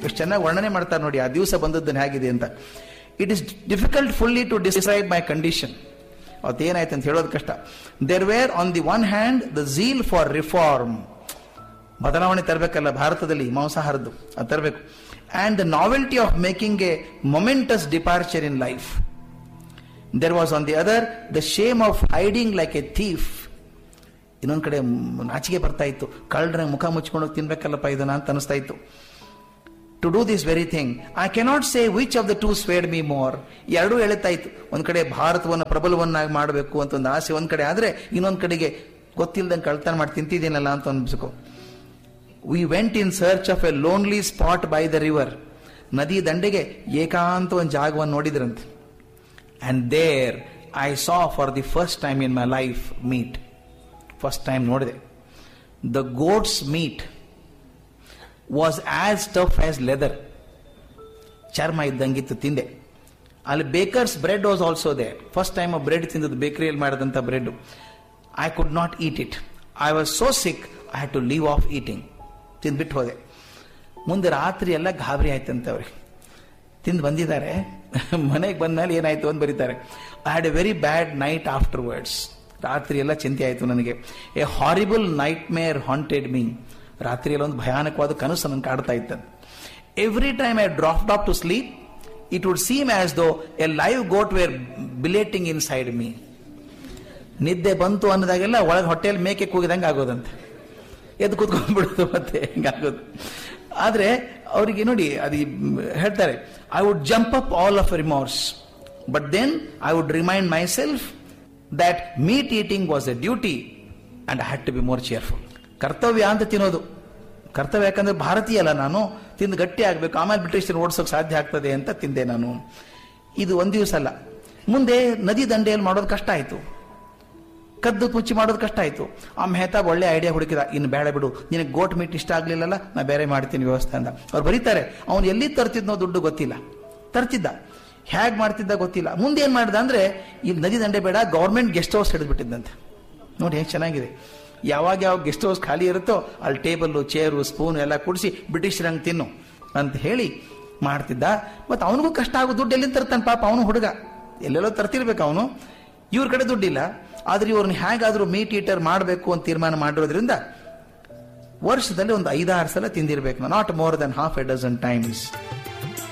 ಎಷ್ಟು ಚೆನ್ನಾಗಿ ವರ್ಣನೆ ಮಾಡ್ತಾರೆ ನೋಡಿ ಆ ದಿವಸ ಬಂದದ್ದನ್ನು ಹೇಗಿದೆ ಅಂತ it is difficult fully to describe my condition ಅವತ್ತೇನಾಯ್ತು ಅಂತ ಹೇಳೋದು ಕಷ್ಟ there were on the one hand the zeal for reform ಬದಲಾವಣೆ ತರಬೇಕಲ್ಲ ಭಾರತದಲ್ಲಿ ಮಾಂಸಾಹಾರದ್ದು ಅದು ತರಬೇಕು and the novelty of making a momentous departure in life there was on the other the shame of hiding like a thief ಇನ್ನೊಂದು ಕಡೆ ನಾಚಿಕೆ ಬರ್ತಾ ಇತ್ತು ಕಳ್ಳರ ಮುಖ ಮುಚ್ಕೊಂಡು ತಿನ್ಬೇಕಲ್ಲಪ್ಪ ಇದನ್ನ ಅಂತ ಅನಿಸ್ತಾ ಇತ್ತು to do this very thing I cannot say which of the two swayed me more ಎರಡೂ ಎಳಿತಾ ಇತ್ತು ಒಂದ್ ಕಡೆ ಭಾರತವನ್ನು ಪ್ರಬಲವನ್ನಾಗಿ ಮಾಡಬೇಕು ಅಂತ ಒಂದು ಆಸೆ ಒಂದ್ ಕಡೆ ಆದ್ರೆ ಇನ್ನೊಂದ್ ಕಡೆಗೆ ಗೊತ್ತಿಲ್ದಂಗೆ ಕಳ್ತನ ಮಾಡಿ ತಿಂತಿದ್ದೀನಲ್ಲ ಅಂತ ಅನ್ಸ್ಕೊ we went in search of a lonely spot by the river ನದಿ ದಂಡೆಗೆ ಏಕಾಂತ ಒಂದು ಜಾಗವನ್ನು ನೋಡಿದ್ರಂತೆ and there I saw for the first time in my life meat first time ನೋಡಿದೆ the goats meat was as tough as leather ಚರ್ಮ ಇದ್ದಂಗಿತ್ತು ತಿಂದೆ ಅಲ್ಲಿ bakers bread was also they first time bread ತಿಂದದ್ದು ಬೇಕರಿಯಲ್ಲಿ ಮಾಡಿದಂಥ bread I could not eat it I was so sick I had to leave off eating ತಿಂದ್ಬಿಟ್ಟು ಹೋದೆ ಮುಂದೆ ರಾತ್ರಿ ಎಲ್ಲ ಗಾಬರಿ ಆಯ್ತಂತೆ ಅವ್ರಿಗೆ ತಿಂದು ಬಂದಿದ್ದಾರೆ ಮನೆಗೆ ಬಂದ್ಮೇಲೆ ಏನಾಯ್ತು ಅಂತ ಬರೀತಾರೆ I had a very bad night afterwards ರಾತ್ರಿ ಎಲ್ಲ ಚಿಂತೆ ಆಯಿತು ನನಗೆ a horrible nightmare haunted me ರಾತ್ರಿಯಲ್ಲಿ ಒಂದು ಭಯಾನಕವಾದ ಕನಸು ನನಗೆ ಕಾಡ್ತಾ ಇತ್ತಂತೆ every time I dropped off to sleep it would seem as though a live goat were bleating inside me ನಿದ್ದೆ ಬಂತು ಅನ್ನೋದಾಗೆಲ್ಲ ಒಳಗೆ ಹೊಟ್ಟೆಯಲ್ಲಿ ಮೇಕೆ ಕೂಗಿದಂಗೆ ಆಗೋದಂತೆ ಎದ್ದು ಕೂತ್ಕೊಂಡ್ಬಿಡೋದು ಮತ್ತೆ ಹಿಂಗಾಗೋದು ಆದ್ರೆ ಅವರಿಗೆ ನೋಡಿ ಅದು ಹೇಳ್ತಾರೆ I would jump up all of remorse but then I would remind myself that meat eating was a duty and I had to be more cheerful ಕರ್ತವ್ಯ ಅಂತ ತಿನ್ನೋದು ಕರ್ತವ್ಯ ಯಾಕಂದ್ರೆ ಭಾರತೀಯ ಅಲ್ಲ ನಾನು ತಿಂದು ಗಟ್ಟಿ ಆಗ್ಬೇಕು ಆಮೇಲೆ ಬ್ರಿಟಿಷರು ಓಡಿಸೋಕೆ ಸಾಧ್ಯ ಆಗ್ತದೆ ಅಂತ ತಿಂದೆ ನಾನು ಇದು ಒಂದ್ ದಿವಸ ಅಲ್ಲ ಮುಂದೆ ನದಿ ದಂಡೆಯಲ್ಲಿ ಮಾಡೋದು ಕಷ್ಟ ಆಯ್ತು ಕದ್ದು ಮುಚ್ಚಿ ಮಾಡೋದು ಕಷ್ಟ ಆಯ್ತು ಆ ಮೆಹತಾಬ್ ಒಳ್ಳೆ ಐಡಿಯಾ ಹುಡುಕಿದ ಇನ್ನು ಬೇಡ ಬಿಡು ನಿನಗೆ ಗೋಟ್ ಮೀಟ್ ಇಷ್ಟ ಆಗ್ಲಿಲ್ಲಲ್ಲ ನಾ ಬೇರೆ ಮಾಡ್ತೀನಿ ವ್ಯವಸ್ಥೆ ಅಂತ ಅವ್ರು ಬರೀತಾರೆ ಅವನು ಎಲ್ಲಿ ತರ್ತಿದ್ನೋ ದುಡ್ಡು ಗೊತ್ತಿಲ್ಲ ತರ್ತಿದ್ದ ಹೇಗ್ ಮಾಡ್ತಿದ್ದ ಗೊತ್ತಿಲ್ಲ ಮುಂದೆ ಏನ್ ಮಾಡಿದ ಅಂದ್ರೆ ಇಲ್ಲಿ ನದಿ ದಂಡೆ ಬೇಡ ಗೌರ್ಮೆಂಟ್ ಗೆಸ್ಟ್ ಹೌಸ್ ಹಿಡಿದ್ಬಿಟ್ಟಿದ್ದಂತೆ ನೋಡಿ ಹೇಗೆ ಚೆನ್ನಾಗಿದೆ ಯಾವಾಗ ಯಾವ ಗೆಸ್ಟ್ ಹೌಸ್ ಖಾಲಿ ಇರುತ್ತೋ ಅಲ್ಲಿ ಟೇಬಲ್ ಚೇರು ಸ್ಪೂನ್ ಎಲ್ಲ ಕುಡಿಸಿ ಬ್ರಿಟಿಷರಂಗ್ ತಿನ್ನು ಅಂತ ಹೇಳಿ ಮಾಡ್ತಿದ್ದ ಮತ್ತೆ ಅವನಿಗೂ ಕಷ್ಟ ಆಗೋ ದುಡ್ಡು ಎಲ್ಲಿಂದ ತರ್ತಾನೆ ಪಾಪ ಅವನು ಹುಡುಗ ಎಲ್ಲೆಲ್ಲೋ ತರ್ತಿರ್ಬೇಕು ಅವನು ಇವ್ರ ಕಡೆ ದುಡ್ಡಿಲ್ಲ ಆದ್ರೆ ಇವ್ರನ್ನ ಹೇಗಾದ್ರೂ ಮೀಟ್ ಈಟರ್ ಮಾಡಬೇಕು ಅಂತ ತೀರ್ಮಾನ ಮಾಡಿರೋದ್ರಿಂದ ವರ್ಷದಲ್ಲಿ ಒಂದು ಐದಾರು ಸಲ ತಿಂದಿರ್ಬೇಕು not more than half a dozen times